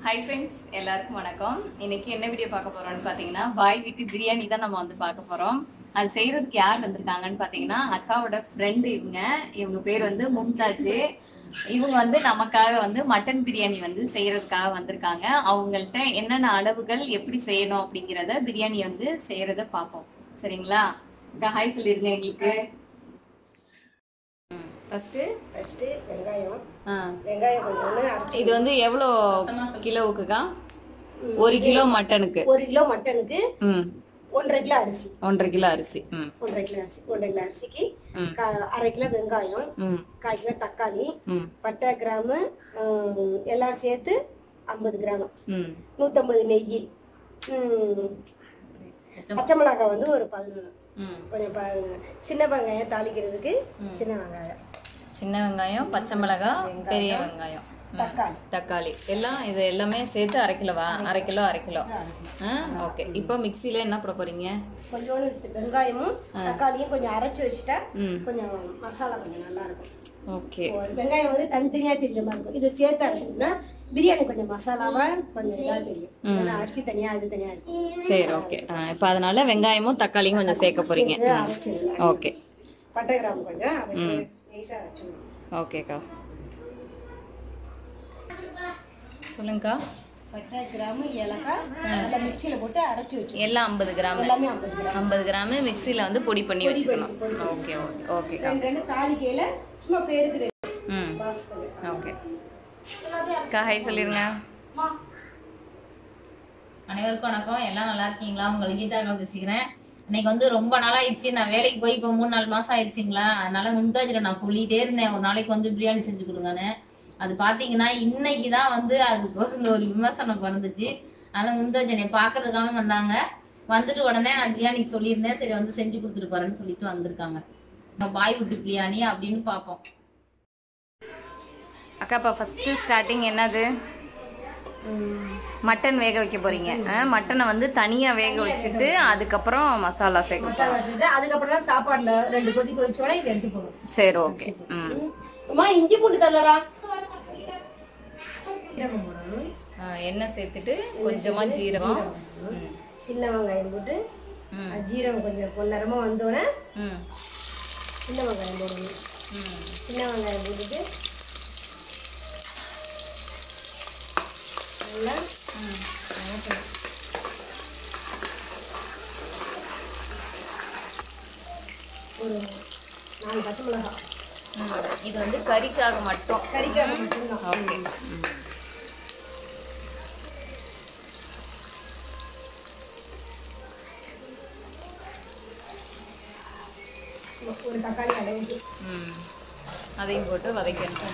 Hi friends எல்லாருக்கும் வணக்கம் இன்னைக்கு என்ன வீடியோ பார்க்க போறோம்னு பார்த்தீங்கன்னா பாய் வீட்டு பிரியாணி தான் நம்ம வந்து பார்க்க போறோம் அது செய்யறதுக்கு யார் வந்திருக்காங்கன்னு பார்த்தீங்கன்னா அக்காவோட ஃப்ரெண்டு இவங்க இவங்க பேர் வந்து மும்தாஜ் இவங்க வந்து நமக்காக வந்து மட்டன் பிரியாணி வந்து செய்யறதுக்காக வந்திருக்காங்க அவங்கள்ட்ட என்னென்ன அளவுகள் எப்படி செய்யணும் அப்படிங்கிறத பிரியாணி வந்து செய்யறத பார்ப்போம் சரிங்களா அக்கா ஹாய் சொல்லிருங்க எங்களுக்கு ஃபர்ஸ்ட் ஃபர்ஸ்ட் வெங்காயம் வெங்காயம் கொஞ்சம் அரைச்சி இது வந்து எவ்வளோ கிலோவுக்குக்கா ஒரு கிலோ மட்டனுக்கு ஒரு கிலோ மட்டனுக்கு ம் ஒன்றரை கிலோ அரிசி ஒன்றரை கிலோ அரிசி ம் ஒன்றரை கிலோ அரிசி ஒன்றரை கிலோ அரிசிக்கு ம். கா- அரை கிலோ வெங்காயம் ம் கால் கிலோ தக்காளி ம் பட்டை கிராமு ஆஹ், எல்லாம் சேர்த்து ஐம்பது கிராம் ம் நூற்றம்பது நெய் ம், பச்சை மிளகாய் வந்து ஒரு பதினொன்று ம் கொஞ்சம் ப- சின்ன வெங்காயம் தாளிக்கிறதுக்கு சின்ன வெங்காயம் சின்ன வெங்காயம் பச்சை மிளகாய் பெரிய வெங்காயம் ம். தக்காளி தக்காளி எல்லாம் இது எல்லாமே சேர்த்து அரை கிலோவா அரை கிலோ அரை கிலோ ஆ ஓகே இப்போ மிக்சியில் என்ன போட போறீங்க கொஞ்சோண்டு வெங்காயமும் தக்காளியும் கொஞ்சம் அரைச்சி வச்சுட்டா ம் கொஞ்சம் மசாலா கொஞ்சம் நல்லா இருக்கும் ஓகே ஒரு வெங்காயம் வந்து தனித்தனியா தெரியற மாதிரி இருக்கும் இது சேர்த்து அரைச்சிச்சுன்னா பிரியாணி கொஞ்சம் மசாலாவா கொஞ்சம் இதா தெரியும் ஏன்னா அரிசி தனியா அது தனியா இருக்கும் சரி ஓகே இப்போ அதனால வெங்காயமும் தக்காளியும் கொஞ்சம் சேர்க்க போறீங்க இது அரைச்சிடலாம் ஓகே பட்டை கிராம்பு கொஞ்சம் அரைச்சி நைஸா அரைச்சிடணும் ஓகேக்கா சொல்லுங்கக்கா பட்டை கிராம்பு ஏலக்காய் நல்லா மிக்சியில போட்டு அரைச்சி வச்சு எல்லாம் ஐம்பது கிராம் எல்லாமே ஐம்பது கிராம் ஐம்பது கிராம் மிக்சியில் வந்து பொடி பண்ணி வச்சுக்கணும் ஓகே ஓகே ஓகேக்கா ரெண்டு ரெண்டு தாளிக்கையில சும்மா பேருக்கு ரெண்டு ம் வாசத்துக்கு ஓகே அக்கா ஹாய் சொல்லிருங்க அனைவருக்கும் வணக்கம் எல்லாம் நல்லா இருக்கீங்களா உங்களை கீதாக்கா பேசிக்கிறேன் இன்னைக்கு வந்து ரொம்ப நாளாயிடுச்சு நான் வேலைக்கு போய் இப்போ மூணு நாலு மாசம் ஆயிடுச்சுங்களா அதனால மும்தாஜில் நான் சொல்லிட்டே இருந்தேன் ஒரு நாளைக்கு வந்து பிரியாணி செஞ்சு கொடுங்கன்னு அது பாத்தீங்கன்னா இன்னைக்கு தான் வந்து அதுக்கு வந்து ஒரு விமர்சனம் பிறந்துச்சு அதனால மும்தாஜ் என்னை பார்க்கறதுக்காக வந்தாங்க வந்துட்டு உடனே நான் பிரியாணிக்கு சொல்லியிருந்தேன் சரி வந்து செஞ்சு கொடுத்துட்டு போறேன்னு சொல்லிட்டு வந்திருக்காங்க நம்ம பாய் விட்டு பிரியாணி அப்படின்னு பார்ப்போம் அக்கா இப்போ ஃபஸ்ட்டு ஸ்டார்டிங் என்னது மட்டன் வேக வைக்க போறீங்க ஆ, மட்டனை வந்து தனியாக வேக வச்சுட்டு அதுக்கப்புறம் மசாலா சேர்க்க மசாலா செஞ்சு அதுக்கப்புறம் தான் சாப்பாடுல ரெண்டு கொதி கொதிச்சோட இது எடுத்து போகும் சரி ஓகே ம் அம்மா இஞ்சி பூண்டு தள்ளடா ஜீரகம் போடணும் ஆ, எண்ணெய் சேர்த்துட்டு கொஞ்சமா ஜீரகம் ம். சின்ன வெங்காயம் போட்டு ம். அது ஜீரகம் கொஞ்சம் பொன்னரமா வந்தோடனே ம் சின்ன வெங்காயம் போடணும் ம் சின்ன வெங்காயம் போட்டுட்டு நல்லா வதக்கணும். ஒரு நாலு பச்சை மிளகாய் ம். இது வந்து கறிக்காக மட்டும் கறிக்காக மட்டும்தான் ஓகே ஒரு தக்காளி அளவுக்கு ம் அதையும் போட்டு வதக்கணும்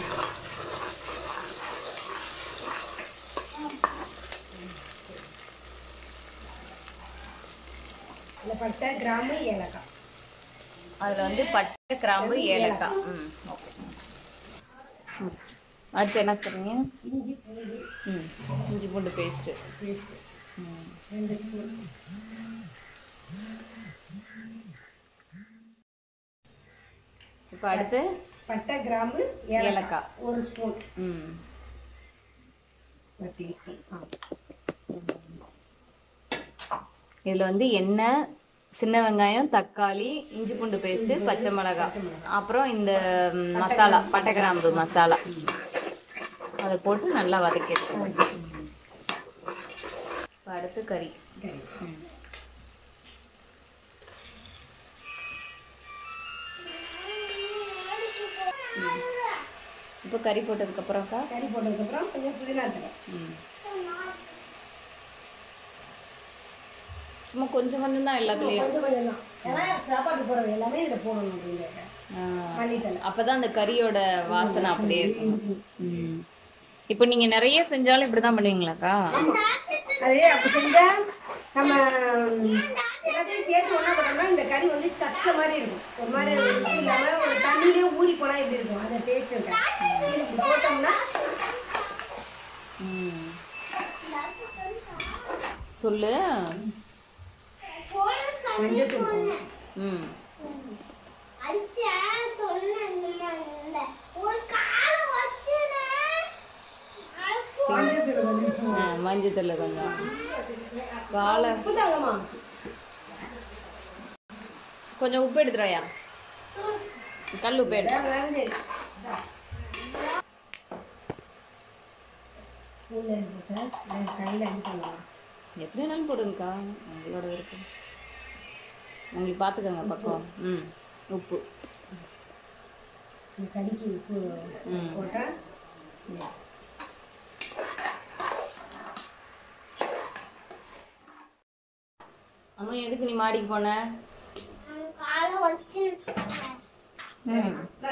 அந்த பட்டை கிராம்பு ஏலக்காய் அதில் வந்து பட்டை கிராம்பு ஏலக்காய் ம் ஓகே ம். அடுத்து என்ன சொல்றீங்க இஞ்சி பூண்டு ம் இஞ்சி பூண்டு பேஸ்ட்டு பேஸ்ட்டு ம் ரெண்டு ஸ்பூன் இப்போ அடுத்து பட்டை கிராம்பு ஏலக்காய் ஏலக்காய் ஒரு ஸ்பூன் ம் ஒரு டீஸ்பூன் ஆ இதில் வந்து எண்ணெய் சின்ன வெங்காயம் தக்காளி இஞ்சி பூண்டு பேஸ்ட்டு பச்சை மிளகாய் அப்புறம் இந்த ம், மசாலா பட்டை கிராம்பு மசாலா அதை போட்டு நல்லா வதக்கிடுவோம் இப்போ அடுத்து கறி ம். ம். இப்போ கறி போட்டதுக்கப்புறம்க்கா கறி போட்டதுக்கப்புறம் கொஞ்சம் புதினா தலை ம் சும்மா கொஞ்சம் கொஞ்சம் தான் எல்லாத்துலேயும் கொஞ்சம் கொஞ்சம் தான் ஏன்னா சாப்பாடு போடுறது எல்லாமே இதில் போடணும் அப்படிங்கிறத மல்லித்தலை அப்பதான் அந்த கறியோட வாசனை அப்படியே இருக்கும் ம். இப்போ நீங்க நிறைய செஞ்சாலும் இப்படிதான் பண்ணுவீங்களாக்கா அதே அப்படி செஞ்சா நம்ம எல்லாத்தையும் சேர்த்து ஒன்றா போட்டோம்னா இந்த கறி வந்து சக்க மாதிரி இருக்கும் ஒரு மாதிரி ருசி இல்லாம ஒரு தண்ணியிலே ஊறி போனா எப்படி இருக்கும் அந்த டேஸ்ட் இருக்கும் இது இப்படி போட்டோம்னா ம். சொல்லு மஞ்சள் தூள் போடணும். ம் ஒரு கால வச்சுனே மஞ்சள் வந்து ஆ, மஞ்சத்தூள் கொஞ்சம் காலை உப்பு தாங்கம்மா கொஞ்சம் உப்பு எடுத்துருவாயா கல் உப்பு எடு வேற வேலை சரி ஸ்பூன்ல போட்டேன் கையில் அடி பண்ணலாம் எப்படி வேணாலும் போடுங்கக்கா உங்களோட விருப்பம் உங்களுக்கு பார்த்துக்கோங்க பக்கம் ம் உப்பு இந்த கறிக்கு உப்பு ம். போட்டேன் அம்மா எதுக்கு நீ மாடிக்கு போன ம்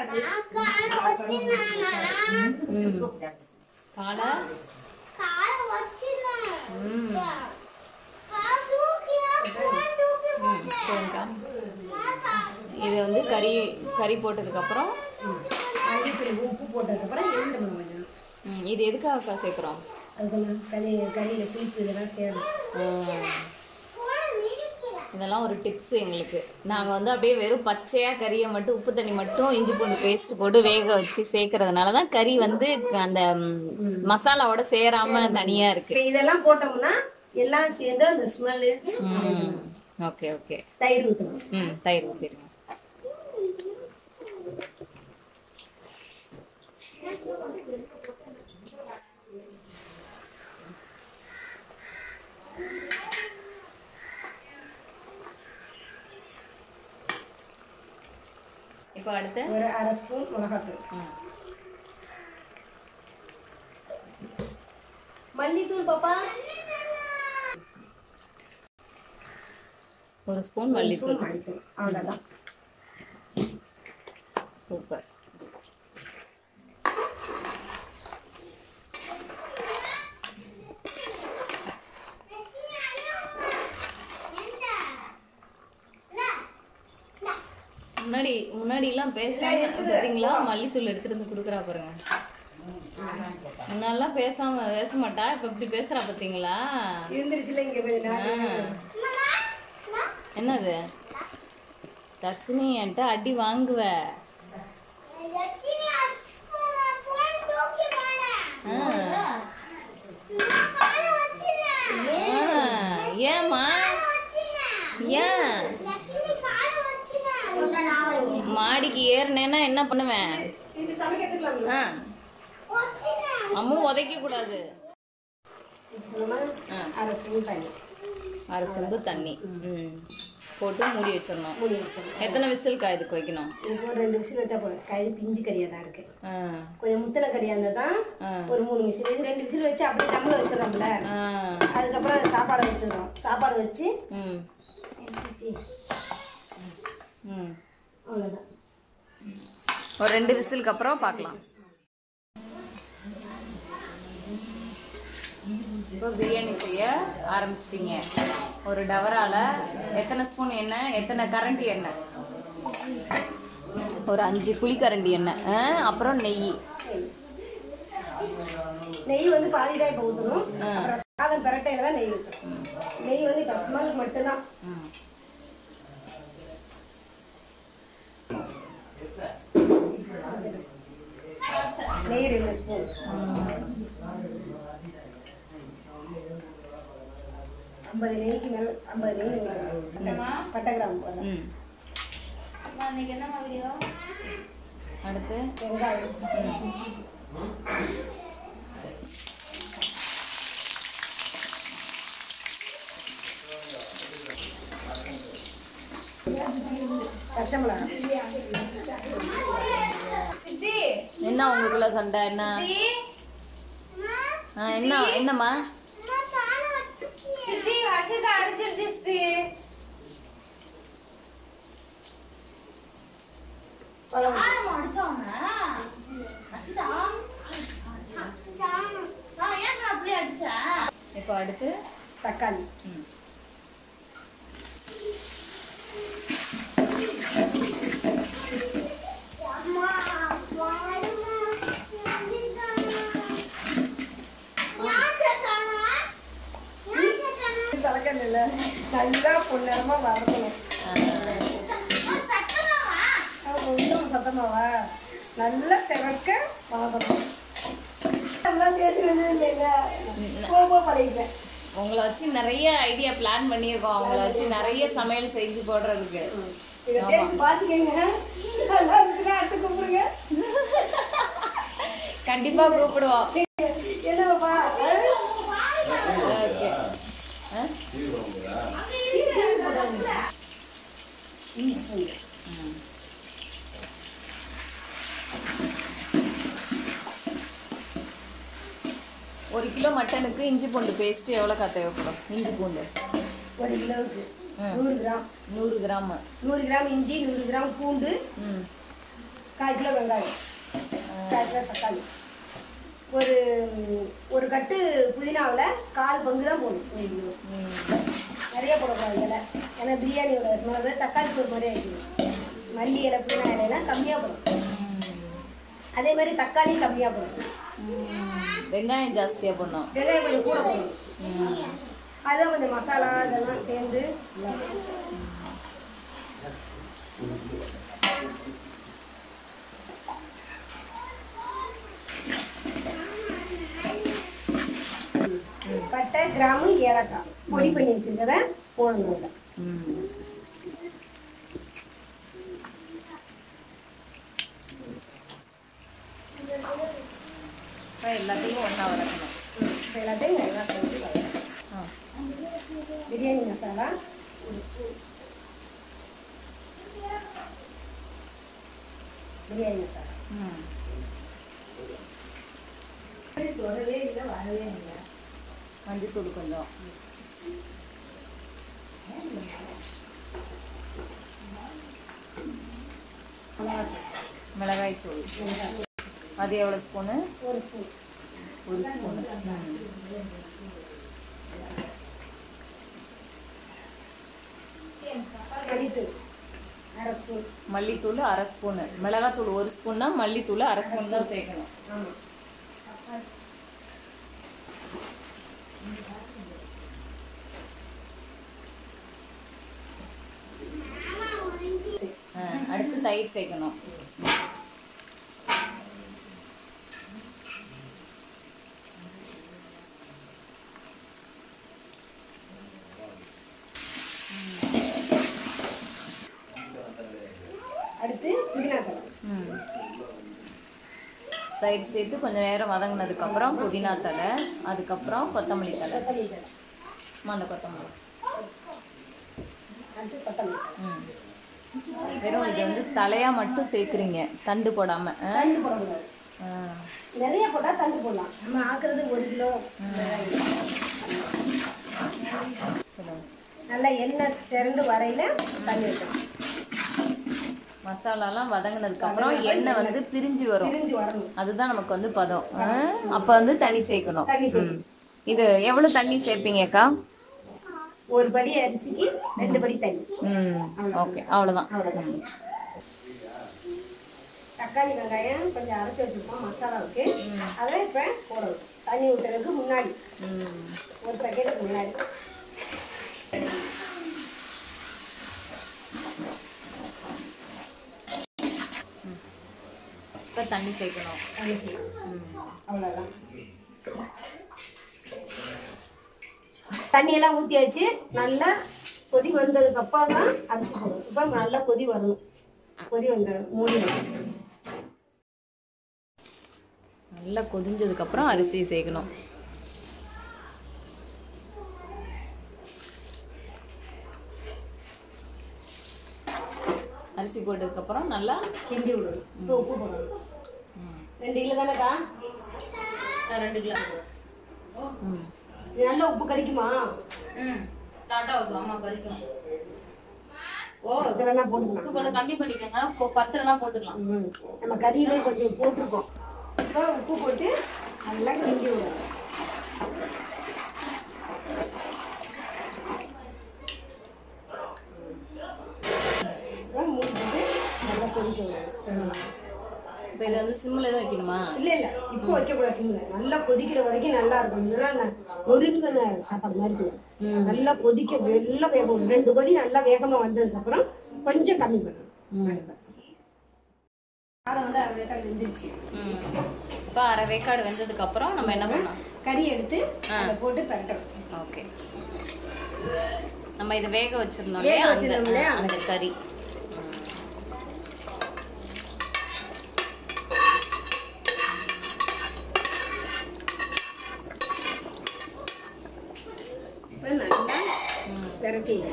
ம் காலை ம் ம் சரிங்கக்கா இது வந்து கறி கறி போட்டதுக்கப்புறம் மல்லித்தூள் உப்பு போட்டதுக்கப்புறம் எந்த கொஞ்சம் ம், இது எதுக்காகக்கா சேர்க்குறோம் அது கொஞ்சம் கறி கறியில் புளிப்பு இதெல்லாம் சேரும் இதெல்லாம் ஒரு டிப்ஸ் எங்களுக்கு நாங்கள் வந்து அப்படியே வெறும் பச்சையாக கறியை மட்டும் உப்பு தண்ணி மட்டும் இஞ்சி பூண்டு பேஸ்ட் போட்டு வேக வச்சு சேர்க்கறதுனால தான் கறி வந்து அந்த ம், மசாலாவோட சேராம தனியாக இருக்கு இப்போ இதெல்லாம் போட்டோம்னா எல்லாம் சேர்ந்து அந்த ஸ்மெல்லு ஓகே ஓகே தயிர் ஊற்றணும் ம் தயிர் ஊற்றிடுங்க இப்போ அடுத்து ஒரு அரை ஸ்பூன் மிளகாத்தூள் ம். மல்லித்தூள் பாப்பா ஒரு ஸ்பூன் மல்லித்தூள் மல்லித்தூள் அவ்வளோதான் சூப்பர் முன்னாடி முன்னாடி எல்லாம் பேசாம பாத்தீங்களா மல்லித்தூள் எடுத்துட்டு வந்து குடுக்குறா பாருங்க முன்னாடிலாம் பேசாம பேச மாட்டா இப்ப இப்படி பேசுறா பாத்தீங்களா இருந்துருச்சுல இங்கே கொஞ்ச நேரம் என்னது தர்சினி என்கிட்ட அடி வாங்குவ ஆ. ஆ, ஏம்மா ஏன் மாடிக்கு ஏறினேன்னா என்ன பண்ணுவேன் இது சமைக்கிறதுக்கு ஆ அம்மு உதைக்க கூடாது சொன்னோமா ஆ. அரை ஸ்பூன் தண்ணி அரை செம்பு தண்ணி ம் போட்டு மூடி வச்சிடணும் மூடி வச்சிடணும் எத்தனை விசிலுக்கா இதுக்கு வைக்கணும் இதுக்கு ஒரு ரெண்டு விசில் வச்சா போதும் கறி பிஞ்சு கறியாக தான் இருக்கு ஆ கொஞ்சம் முத்தின கறியாக இருந்தால் தான் ஆ. ஒரு மூணு விசில் இது ரெண்டு விசில் வச்சு அப்படியே டம்மில் வச்சிடறோம்ல ஆ அதுக்கப்புறம் அது சாப்பாடை வச்சிடுறோம் சாப்பாடு வச்சு ம் எடுத்துச்சு ம் அவ்வளோதான் ஒரு ரெண்டு விசிலுக்கு அப்புறம் பார்க்கலாம் இப்போ பிரியாணி செய்ய ஆரம்பிச்சிட்டீங்க ஒரு டவரால எத்தனை ஸ்பூன் எண்ணெய் எத்தனை கரண்டி எண்ணெய் ஒரு அஞ்சு குழிக்கரண்டி எண்ணெய் ஆ, அப்புறம் நெய் நெய் வந்து பாதி தான் இப்போ ஊற்றணும் அப்புறம் சாதம் பெரட்டையில தான் நெய் ஊற்றணும் நெய் வந்து இப்போ ஸ்மெல் மட்டும்தான் ம். நெய் ரெண்டு ஸ்பூன் ஐம்பது நெய்க்கு மேலே ஐம்பது நெய் ஊற்றணும். பட்டை கிராம் போதும் ம் அடுத்து வெங்காயம் பச்சை மிளகாய் என்ன உங்களுக்குள்ள சண்டை என்ன ஆ, என்ன என்னம்மா இப்போ அடுத்து தக்காளி ம். தலைக்கண்ணில் நல்லா பொன்னரமாக வளர்க்கணும் ஆ, இன்னும் சத்தமாவா நல்லா செவக்க வளர்க்கணும் அப்படிலாம் பேசுறது இல்லைங்க போக போக பழகிட்டேன் உங்களை வச்சு நிறைய ஐடியா பிளான் பண்ணியிருக்கோம் அவங்கள வச்சு நிறைய சமையல் செஞ்சு போடுறதுக்கு இதை டேஸ்ட் பார்த்துக்கங்க நல்லா இருக்குன்னா அடுத்து கூப்பிடுங்க கண்டிப்பா கூப்பிடுவோம் என்னப்பா ஓகே ஒரு கிலோ மட்டனுக்கு இஞ்சி பூண்டு பேஸ்ட் எவ்வளோக்கா தேவைப்படும் இஞ்சி பூண்டு ஒரு கிலோவுக்கு நூறு கிராம் நூறு கிராம் நூறு கிராம் இஞ்சி நூறு கிராம் பூண்டு ம் கால் கிலோ வெங்காயம் கால் கிலோ தக்காளி ஒரு ஒரு கட்டு புதினாவில் கால் பங்கு தான் போடணும் ஒரு கிலோ ம் நிறைய போடக்கூடாது இதில் ஏன்னா பிரியாணியோட ஸ்மெல் தக்காளி சோறு மாதிரி ஆகிடுது மல்லி இலை புதினா இலையெல்லாம் கம்மியாக போடும் அதே மாதிரி தக்காளி கம்மியாக போடும் வெங்காயம் ஜாஸ்தியா பண்ணும் வெங்காயம் கொஞ்சம் கூட போடணும் அதான் கொஞ்சம் மசாலா இதெல்லாம் சேர்ந்து நல்லா இருக்கும். பட்டை கிராமு ஏலக்காய் பொடி பண்ணி வச்சிருக்கத போடணும் இதுல. எல்லாத்தையும் ஒன்றா வளர்க்கணும் இப்ப எல்லாத்தையும் நல்லா சேர்த்து வதக்கணும். ஆ பிரியாணி மசாலா பிரியாணி மசாலா ம் தொடவே இல்லை வரவே இல்லை மஞ்சத்தூள் கொஞ்சம் மிளகாய் தூள் அது எவ்வளோ ஸ்பூனு ஒரு ஸ்பூன் ஒரு ஸ்பூனு மல்லித்தூள் அரை ஸ்பூன் மல்லித்தூள் அரை ஸ்பூனு மிளகாத்தூள் ஒரு ஸ்பூன்னா மல்லித்தூள் அரை ஸ்பூன் தான் சேர்க்கணும் ஆமாம் ஆ, அடுத்து தயிர் சேர்க்கணும் அடுத்து புதினா தலை ம். தயிர் சேர்த்து கொஞ்சம் நேரம் வதங்கினதுக்கு அப்புறம் புதினா தலை அதுக்கப்புறம் கொத்தமல்லி தலை கொத்தமல்லி தலை ஆமா, அந்த கொத்தமல்லி அடுத்து கொத்தமல்லி தலை ம். வெறும் இது வந்து தலையா மட்டும் சேர்க்குறீங்க தண்டு போடாம ஆ? தண்டு போடக்கூடாது ஆ. நிறைய போட்டால் தண்டு போடலாம் நம்ம ஆக்குறது ஒரு கிலோ சொல்லுங்க நல்லா எண்ணெய் சிறந்து வரையில தண்ணி வைக்கணும் மசாலாலாம் வதங்கினதுக்கு அப்புறம் எண்ணெய் வந்து பிரிஞ்சு வரும் பிரிஞ்சு வரணும் அதுதான் நமக்கு வந்து பதம் ஆ? அப்ப வந்து தண்ணி சேர்க்கணும் தண்ணி ம். சேர்க்கணும். இது எவ்வளவு தண்ணி சேர்ப்பீங்கக்கா ஒரு படி அரிசிக்கு ரெண்டு படி தண்ணி ம் ஓகே அவ்வளவுதான் அவ்வளவுதான். ம். தக்காளி வெங்காயம் கொஞ்சம் அரைச்சி வச்சிருக்கோம் மசாலாவுக்கு அதை இப்போ போடணும் தண்ணி ஊற்றுறதுக்கு முன்னாடி ம். ஒரு செகண்டுக்கு முன்னாடி இப்ப தண்ணி சேர்க்கணும் தண்ணி செய்யணும் அவ்வளோதான் தண்ணியெல்லாம் ஊற்றியாச்சு நல்லா கொதி வந்ததுக்கு அப்புறம் தான் அரிசி போடணும் இப்போ நல்லா கொதி வரணும் கொதி வந்த மூடி வைக்கணும். நல்லா கொதிஞ்சதுக்கு அப்புறம் அரிசி சேர்க்கணும் அரிசி போட்டதுக்கு அப்புறம் நல்லா கிண்டி விடணும் இப்போ உப்பு போடணும் ரெண்டு கிலோ தானேக்கா ரெண்டு கிலோ ம். இது நல்லா உப்பு கறிக்குமா ம் டாட்டா உப்பு அம்மா கொதிக்கும் ஓ இதை வேணா போட்டுக்கலாம் உப்பு கொஞ்சம் கம்மி பண்ணிக்கோங்க இப்போ பத்துலனா போட்டுக்கலாம் ம். நம்ம கறியிலே கொஞ்சம் போட்டிருக்கோம் இப்போ உப்பு போட்டு நல்லா கிண்டி விடணும் இப்போ மூடி போட்டு நல்லா கொதிக்க விடணும் இப்போ இதை வந்து சிம்மில் தான் வைக்கணுமா இல்ல இல்ல இப்போ வைக்கக்கூடாது சிம்ல நல்லா கொதிக்கிற வரைக்கும் நல்லா இருக்கும் இதெல்லாம் நொறுங்கின சாப்பாடு மாதிரி இருக்கும் நல்லா கொதிக்க நல்லா வேகும் ரெண்டு கொதி நல்லா வேகமா வந்ததுக்கு அப்புறம் கொஞ்சம் கம்மி பண்ணணும் சாதம் வந்து அரை வேக்காடு வெந்துருச்சு ம் இப்போ அரை வேக்காடு வெந்ததுக்கு அப்புறம் நம்ம என்ன பண்ணலாம் கறி எடுத்து அதை போட்டு பரட்டணும் ஓகே நம்ம இதை வேக வச்சிருந்தோம் வேக இல்லையா வச்சிருந்தோம் அந்த இல்லையா? அந்த கறி இப்போ நல்லா பரட்டிங்க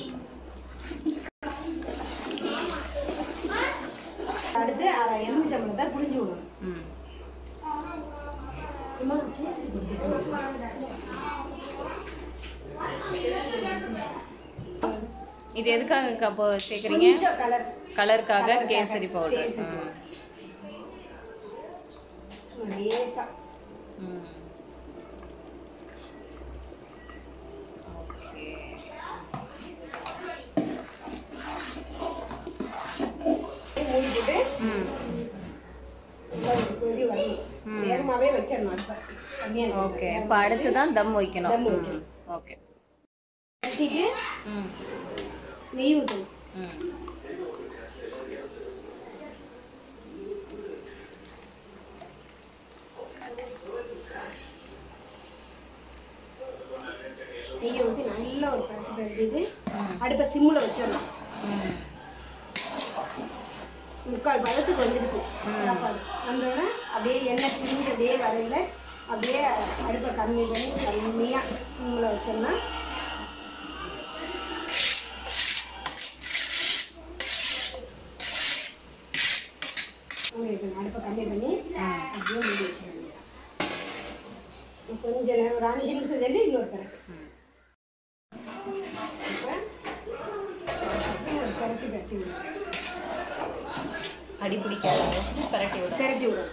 அடுத்து அரை எலும்பு சம்பளத்தை புளிஞ்சு விடணும் ம் அம்மா, கேசரி போட்டு இது எதுக்காக அப்போ சேர்க்குறீங்க கொஞ்சம் கலர் கலருக்காக கலருக்காக கேசரி பவுடர் கேசரி லேசா மூடிட்டு நல்லா ஒரு கொதி வரணும் நேரமாவே வச்சிடணும் அடுப்பை கம்மியா ஓகே இப்போ அடுத்து தான் தம் வைக்கணும் தம் வைக்கணும். ஓகே கட்டிட்டு ம் நெய் ஊற்றணும் ம் நெய்யை ஊற்றி நல்லா ஒரு பரட்டு பரட்டிட்டு அடுப்பை சிம்மில் வச்சிடணும் ம் முக்கால் பதத்துக்கு வந்துடுச்சு சாப்பாடு வந்தோடனே அப்படியே எண்ணெய் பிரிஞ்சு அப்படியே வரையில அப்படியே அடுப்பை கம்மி பண்ணி கம்மியாக சிம்மில் வச்சோம்னா மூடி வச்சிடணும் அடுப்பை கம்மி பண்ணி அப்படியே மூடி வச்சிடணும் கொஞ்ச நேரம் ஒரு அஞ்சு நிமிஷம் தள்ளி இன்னொரு கரெக்ட் ஒரு கரெக்டு கட்டி விடணும் அடி பிடிக்காத பரட்டி விடும் பெரட்டி விடணும்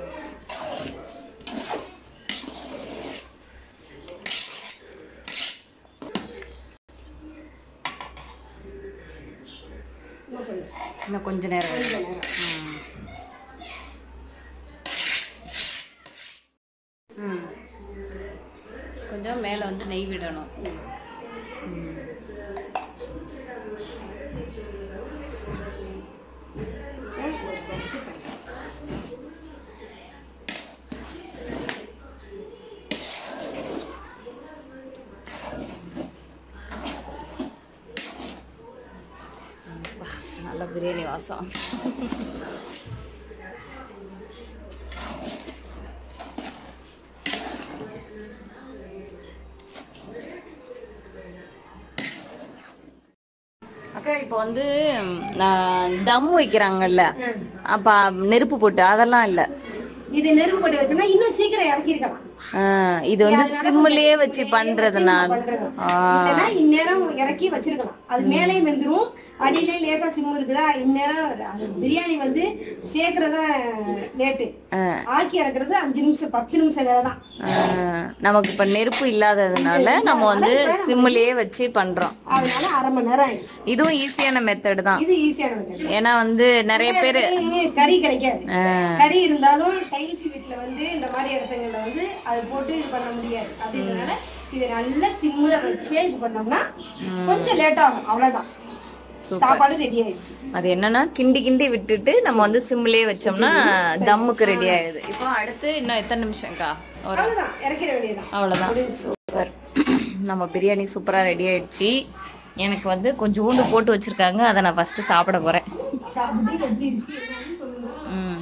இன்னும் கொஞ்சம் இன்னும் கொஞ்ச நேரம் கொஞ்ச வேணும். நேரம் ம் ம் கொஞ்சம் மேலே வந்து நெய் விடணும் ம். அப்பா, நல்ல பிரியாணி வாசம் அக்கா இப்போ வந்து நான் தம் வைக்கிறாங்கல்ல அப்ப நெருப்பு போட்டு அதெல்லாம் இல்ல இது நெருப்பு போட்டு வச்சோம்னா இன்னும் சீக்கிரம் இறக்கிருக்கலாம் ஆ, இது வந்து சிம்லயே வச்சு பண்றதுனால ஆ, இல்லைன்னா இந்நேரம் இறக்கி வச்சிருக்கலாம் அது மேலே வெந்துரும் அடியிலே லேசா சிம்மு இருக்குதா இந்நேரம் அது பிரியாணி வந்து சேர்க்கறதா லேட்டு ஆக்கி இறக்குறது அஞ்சு நிமிஷம் பத்து நிமிஷம் வேலை தான் ஆ, நமக்கு இப்ப நெருப்பு இல்லாததுனால நம்ம வந்து சிம்லயே வச்சு பண்றோம் அதனால அரை மணி நேரம் ஆயிடுச்சு இதுவும் ஈஸியான மெத்தட் தான் இது ஈஸியான மெத்தட் ஏன்னா வந்து நிறைய பேர் கறி கிடைக்காது கறி இருந்தாலும் டைல்ஸ் வீட்ல வந்து இந்த மாதிரி இடத்துங்கள்ல வந்து அது போட்டு இது பண்ண முடியாது அப்படின்றதுனால இது நல்ல சிம்முல வச்சே இது பண்ணோம்னா கொஞ்சம் லேட் ஆகும் அவ்வளவுதான் சாப்பாடு ரெடி ஆயிடுச்சு அது என்னன்னா கிண்டி கிண்டி விட்டுட்டு நம்ம வந்து சிம்லயே வச்சோம்னா தம்முக்கு ரெடி ஆயிடுது இப்போ அடுத்து இன்னும் எத்தனை நிமிஷம்க்கா ஒரு அவ்வளவுதான் இறக்கிற வேண்டியதுதான் அவ்வளவுதான் சூப்பர் நம்ம பிரியாணி சூப்பரா ரெடி ஆயிடுச்சு எனக்கு வந்து கொஞ்சோண்டு போட்டு வச்சிருக்காங்க அதை நான் ஃபர்ஸ்ட் சாப்பிட போறேன் சாப்பிட்டு எப்படி இருக்கு என்னன்னு சொல்லுங்க ம்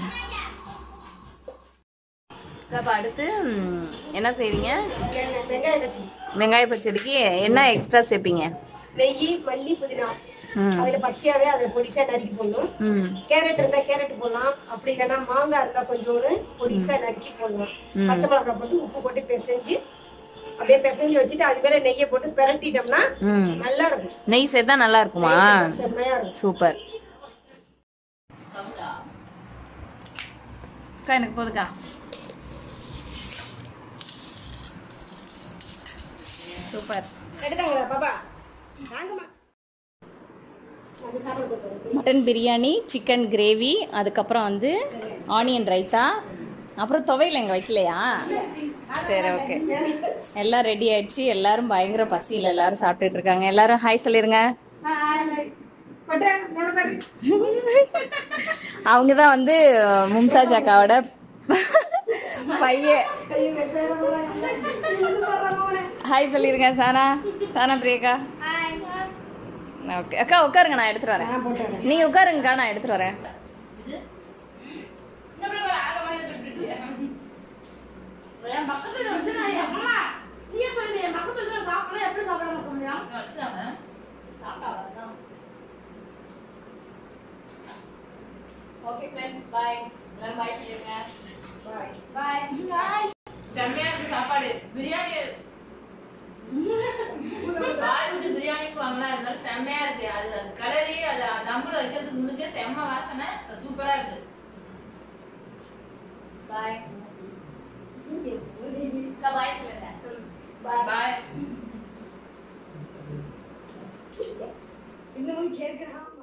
அப்ப அடுத்து ம், என்ன செய்றீங்க வெங்காயம் வெங்காயம் பச்சடி வெங்காய பச்சடிக்கு என்ன எக்ஸ்ட்ரா சேர்ப்பீங்க நெய் மல்லி புதினா ம். அதுல பச்சையாவே அதை பொடிசா நறுக்கி போடணும் ம் கேரட் இருந்தா கேரட் போடலாம் அப்படி இல்லைன்னா மாங்காய் இருந்தா கொஞ்சோண்டு பொடிசா நறுக்கி போடலாம் பச்சை மிளகாய் போட்டு உப்பு போட்டு பிசைஞ்சு அப்படியே பிசைஞ்சு வச்சுட்டு அது மேல நெய்யை போட்டு பிரட்டிட்டோம்னா ம் நல்லா இருக்கும் நெய் சேர்த்தா நல்லா இருக்குமா செம்மையா இருக்கும் சூப்பர் அக்கா எனக்கு போதுக்கா சூப்பர் எடுத்தாங்களா பாப்பா வாங்கம்மா வந்து சாப்பிட போறோம் மட்டன் பிரியாணி சிக்கன் கிரேவி அதுக்கப்புறம் வந்து ஆனியன் ரைத்தா அப்புறம் துவையல் எங்க வைக்கலையா சரி ஓகே எல்லாம் ரெடி ஆயிடுச்சு எல்லாரும் பயங்கர பசியில் எல்லாரும் சாப்பிட்டுட்டு இருக்காங்க எல்லாரும் ஹாய் சொல்லிருங்க அவங்க தான் வந்து மும்தாஜ் அக்காவோட பையன் ஐயோ, வெவ்வேற போறா. இது வந்து வர்றா போனே. ஹாய் சொல்லிருங்க சானா சானா பிரியக்கா ஓகே அக்கா உட்காருங்க நான் எடுத்துட்டு வரேன் நான் போட்டு வரேன். நீங்க உட்காருங்கக்கா நான் எடுத்துட்டு வரேன் இது இந்த பக்கம் ஆக மாதிரி விட்டுட்டு என் பக்கத்துல வந்து நான் என் அம்மா நீயே சொல்லு என் பக்கத்துல இருந்து சாப்பிடலாம் எப்படி சாப்பிடாம இருக்க முடியும் இங்க வச்சுட்டாங்க ஓகே ஃப்ரெண்ட்ஸ் பாய் எல்லாரும் பாய் சொல்லிருங்க பாய் பாய் செம்மையா இருக்கு சாப்பாடு பிரியாணி பாய் விட்டு பிரியாணிக்கு வாங்கலாம் அது மாதிரி செம்மையா இருக்கு அது அது கலரி அது தம்முல வைக்கிறதுக்கு முன்னுக்கே செம்ம வாசனை சூப்பரா இருக்கு பாய் அக்கா பாய் சொல்லுங்க பாய் இன்னமும் கேட்கிறான்